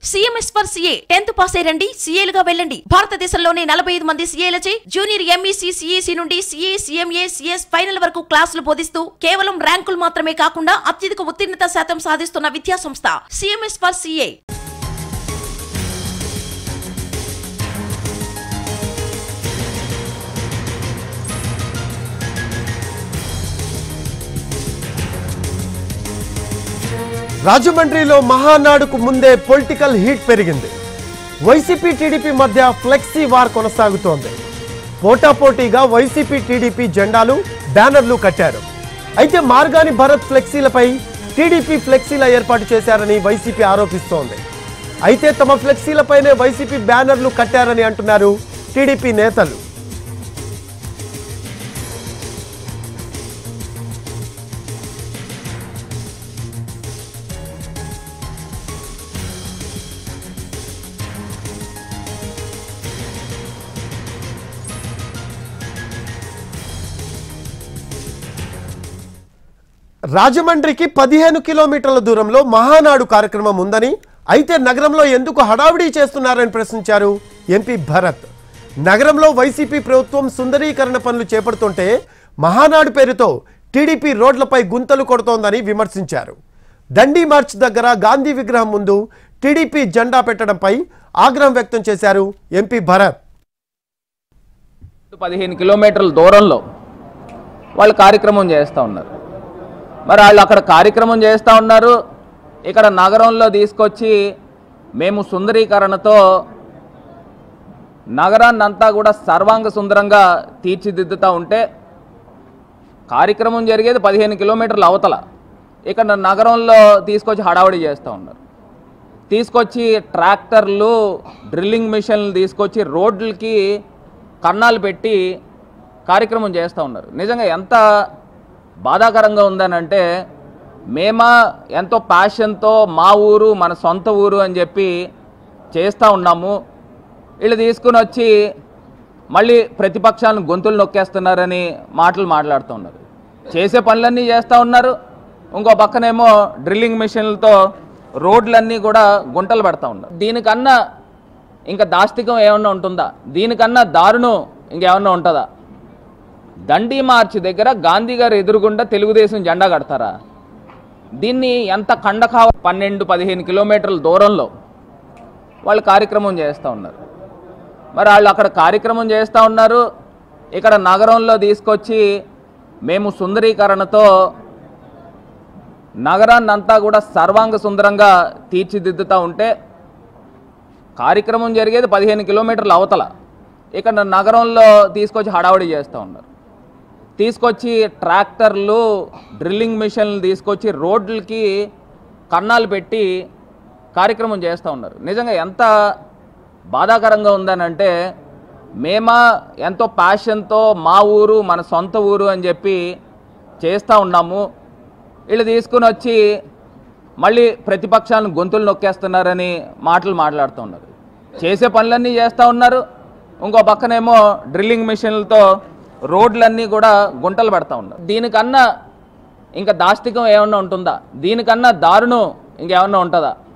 CMS for CA tenth pass అయ్యండి సీఏలుగా వెళ్ళండి భారతదేశంలోనే నలభై ఐదు మంది సీఏలచే జూనియర్ ఎంఈసీ సిఈసి నుండి సిఏ సిఎంఏ సిఎస్ ఫైనల్ వరకు క్లాసులు బోధిస్తూ కేవలం ర్యాంకులు మాత్రమే కాకుండా అత్యధిక ఉత్తీర్ణత శాతం సాధిస్తున్న విద్యా సంస్థ సిఎంఎస్ ఫర్ సిఏ రాజమండ్రిలో మహానాడుకు ముందే పొలిటికల్ హీట్ పెరిగింది వైసీపీ టీడీపీ మధ్య ఫ్లెక్సీ వార్ కొనసాగుతోంది పోటాపోటీగా వైసీపీ టీడీపీ జెండాలు బ్యానర్లు కట్టారు అయితే మార్గాని భరత్ ఫ్లెక్సీలపై టీడీపీ ఫ్లెక్సీల ఏర్పాటు చేశారని వైసీపీ ఆరోపిస్తోంది అయితే తమ ఫ్లెక్సీలపైనే వైసీపీ బ్యానర్లు కట్టారని అంటున్నారు టీడీపీ నేతలు రాజమండ్రికి పదిహేను కిలోమీటర్ల దూరంలో మహానాడు కార్యక్రమం ఉందని అయితే నగరంలో ఎందుకు హడావిడి చేస్తున్నారని ప్రశ్నించారు ఎంపీ భరత్ నగరంలో వైసీపీ ప్రభుత్వం సుందరీకరణ పనులు చేపడుతుంటే మహానాడు పేరుతో టీడీపీ రోడ్లపై గుంతలు కొడుతోందని విమర్శించారు దండి మార్చ్ దగ్గర గాంధీ విగ్రహం ముందు టీడీపీ జెండా పెట్టడంపై ఆగ్రహం వ్యక్తం చేశారు ఎంపీ భరత్ పదిహేను కిలోమీటర్ల దూరంలో వాళ్ళు కార్యక్రమం చేస్తూ ఉన్నారు మరి వాళ్ళు అక్కడ కార్యక్రమం చేస్తూ ఉన్నారు ఇక్కడ నగరంలో తీసుకొచ్చి మేము సుందరీకరణతో నగరాన్ని అంతా కూడా సర్వాంగ సుందరంగా తీర్చిదిద్దుతూ ఉంటే కార్యక్రమం జరిగేది పదిహేను కిలోమీటర్ల అవతల ఇక్కడ నగరంలో తీసుకొచ్చి హడావడి చేస్తూ ఉన్నారు తీసుకొచ్చి ట్రాక్టర్లు డ్రిల్లింగ్ మిషన్లు తీసుకొచ్చి రోడ్లకి కన్నాలు పెట్టి కార్యక్రమం చేస్తూ ఉన్నారు నిజంగా ఎంత బాధాకరంగా ఉందనంటే మేమా ఎంతో ప్యాషన్తో మా ఊరు మన సొంత ఊరు అని చెప్పి చేస్తూ ఉన్నాము వీళ్ళు తీసుకుని వచ్చి మళ్ళీ ప్రతిపక్షాలను గొంతులు నొక్కేస్తున్నారని మాటలు మాట్లాడుతూ ఉన్నారు చేసే పనులన్నీ చేస్తూ ఉన్నారు ఇంకో పక్కనేమో డ్రిల్లింగ్ మిషన్లతో రోడ్లన్నీ కూడా గుంటలు పెడతా ఉన్నారు దీనికన్నా ఇంకా దాష్టికం ఏమన్నా ఉంటుందా దీనికన్నా దారుణం ఇంకేమన్నా ఉంటుందా దండి మార్చ్ దగ్గర గాంధీ గారు ఎదురుగుండా తెలుగుదేశం జెండా కడతారా దీన్ని ఎంత కండకావ పన్నెండు పదిహేను కిలోమీటర్ల దూరంలో వాళ్ళు కార్యక్రమం చేస్తూ ఉన్నారు మరి వాళ్ళు అక్కడ కార్యక్రమం చేస్తూ ఉన్నారు ఇక్కడ నగరంలో తీసుకొచ్చి మేము సుందరీకరణతో నగరాన్ని అంతా కూడా సర్వాంగ సుందరంగా తీర్చిదిద్దుతూ ఉంటే కార్యక్రమం జరిగేది పదిహేను కిలోమీటర్ల అవతల ఇక్కడ నగరంలో తీసుకొచ్చి హడావడి చేస్తూ ఉన్నారు తీసుకొచ్చి ట్రాక్టర్లు డ్రిల్లింగ్ మిషన్లు తీసుకొచ్చి రోడ్లకి కన్నాలు పెట్టి కార్యక్రమం చేస్తూ ఉన్నారు నిజంగా ఎంత బాధాకరంగా ఉందనంటే మేమా ఎంతో ప్యాషన్తో మా ఊరు మన సొంత ఊరు అని చెప్పి చేస్తూ ఉన్నాము వీళ్ళు తీసుకుని వచ్చి మళ్ళీ ప్రతిపక్షాలను గొంతులు నొక్కేస్తున్నారని మాటలు మాట్లాడుతూ ఉన్నారు చేసే పనులన్నీ చేస్తూ ఉన్నారు ఇంకో పక్కనేమో డ్రిల్లింగ్ మిషన్లతో రోడ్లన్నీ కూడా గుంటలు పెడతా ఉన్నారు దీనికన్నా ఇంకా దాష్టికం ఏమన్నా ఉంటుందా దీనికన్నా దారుణం ఇంకేమన్నా ఉంటుందా